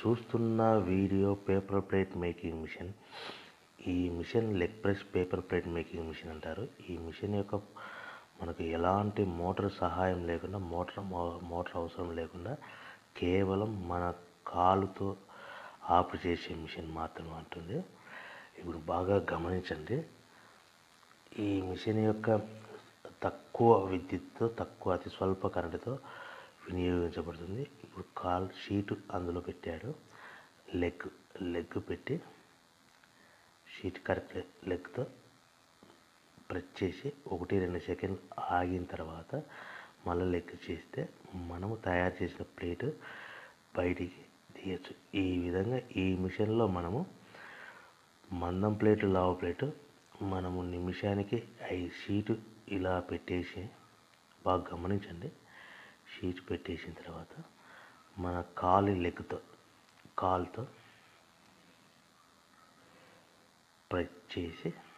చూస్తున్న video paper plate making machine ఈ machine leg press paper plate making machine అంటారు ఈ మిషన్ యొక్క మనకు ఎలాంటి మోటార్ సహాయం లేకుండా మోటార్ మో- మోటార్ అవసరం లేకుండా కేవలం మన కాలుతో ఆఫ్ చేసే మిషన్ మాత్రమే ఉంటుంది ఇప్పుడు బాగా గమనించండి ఈ మిషన్ యొక్క తక్కువ విద్యుత్తో తక్కువ అతి స్వల్ప కరెంటుతో వినియోగించబడుతుంది ఇప్పుడు కాల్ షీట్ అందులో పెట్టాడు లెగ్ లెగ్ పెట్టి షీట్ కరెక్ట్ లెగ్తో ప్రెస్ చేసి ఒకటి రెండు సెకండ్ ఆగిన తర్వాత మళ్ళీ లెగ్ చేస్తే మనము తయారు చేసిన ప్లేట్ బయటికి తీయచ్చు ఈ విధంగా ఈ మిషన్లో మనము మందం ప్లేటు లావు ప్లేటు మనము నిమిషానికి ఐదు షీటు ఇలా పెట్టేసి బాగా గమనించండి షీట్ పెట్టేసిన తర్వాత మన కాలు లెగ్తో కాలుతో ప్రెస్ చేసి